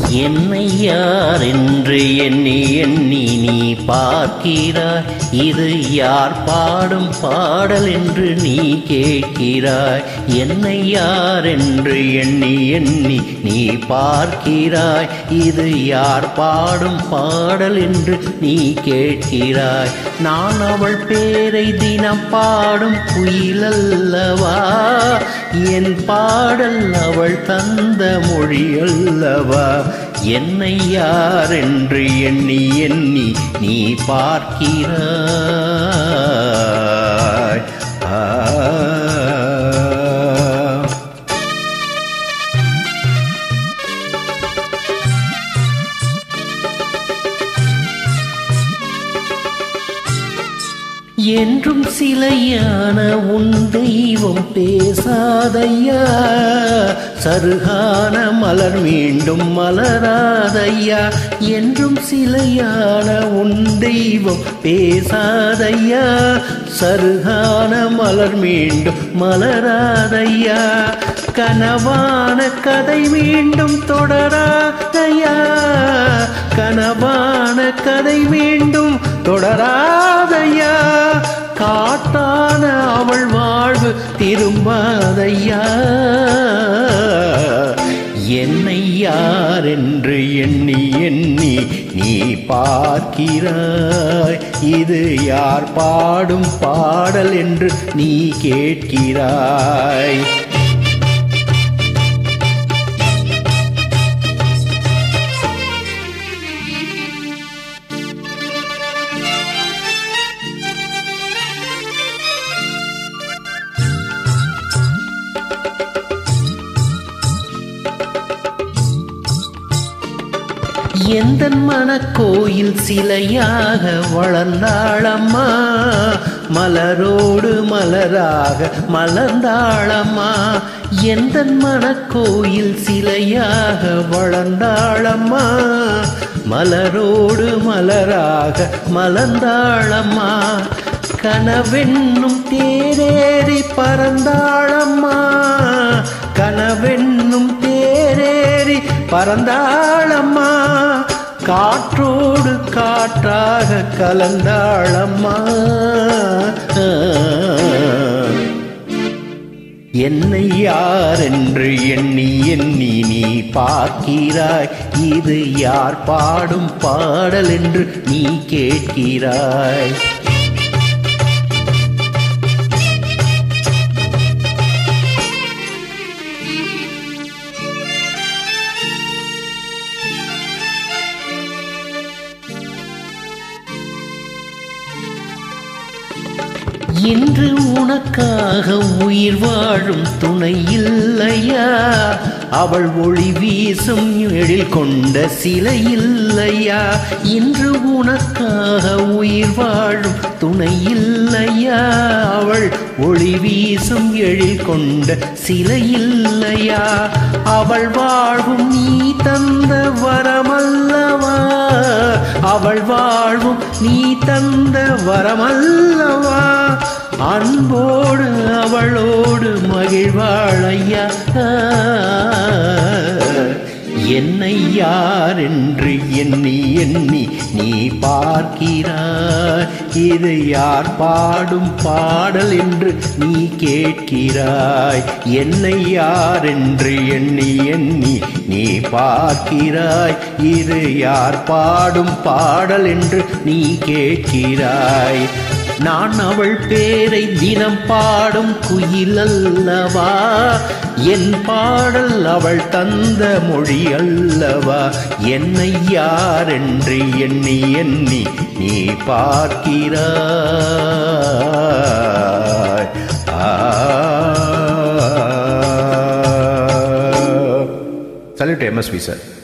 என்னை யார் என்று எண்ணி எண்ணி நீ பார்க்கிறாய் இது யார் பாடும் பாடல் என்று நீ கேட்கிறாய் என்னை யார் என்று எண்ணி எண்ணி நீ பார்க்கிறாய் இது யார் பாடும் பாடல் என்று நீ கேட்கிறாய் நான் அவள் பேரை தினம் பாடும் குயிலல்லவா என் பாடல் அவள் தந்த மொழி அல்லவா என்னை யார் என்று எண்ணி எண்ணி நீ பார்க்கிறாய் ஆ என்றும் சிலையான உன் தெய்வம் பேசாதையா சருகான மலர் மீண்டும் மலராதையா என்றும் சிலையான உன் தெய்வம் பேசாதையா சருகான மலர் மீண்டும் மலராதையா கனவான கதை மீண்டும் தொடராதையா கனவான கதை மீண்டும் தொடராதையா காட்டான அவள் வாழ்வு திரும்பாதையா என்னை யார் என்று எண்ணி எண்ணி நீ பார்க்கிறாய் இது யார் பாடும் பாடல் என்று நீ கேட்கிறாய் எந்த மனக்கோயில் சிலையாக வளர்ந்தாளம்மா மலரோடு மலராக மலர்ந்தாளம்மா எந்த மனக்கோயில் சிலையாக வளர்ந்தாளம்மா மலரோடு மலராக மலர்ந்தாளம்மா கனவென்னும் தேரேறி பறந்தாளம்மா கனவென்னும் தேரேறி பறந்தாளம்மா காற்றோடு காற்றாக கலந்தாளம்மா என்னை யார் என்று எண்ணி எண்ணி நீ பார்க்கிறாய் இது யார் பாடும் பாடல் என்று நீ கேட்கிறாய் இன்று உனக்காக உயிர் வாழும் துணை இல்லையா அவள் ஒளி வீசும் எழில் கொண்ட சிலை இல்லையா இன்று உனக்காக உயிர் வாழும் துணை இல்லையா அவள் ஒளி வீசும் எழில் கொண்ட சிலை இல்லையா அவள் வாழ்வும் நீ தந்த வரமல்லவா அவள் வாழ்வும் நீ தந்த வரமல்லவா அன்போடு அவளோடு மகிழ்வாழையா என்னை யார் என்று எண்ணி எண்ணி நீ பார்க்கிறாய் இது யார் பாடும் பாடல் என்று நீ கேட்கிறாய் என்னை யார் என்று எண்ணி எண்ணி நீ பார்க்கிறாய் இது யார் பாடும் பாடல் என்று நீ கேட்கிறாய் நான் அவள் பேரை தினம் பாடும் குயில் அல்லவா என் பாடல் அவள் தந்த மொழி அல்லவா என்னை யார் என்று எண்ணி எண்ணி நீ பார்க்கிறாய் சல்யூட் எம்எஸ்வி சார்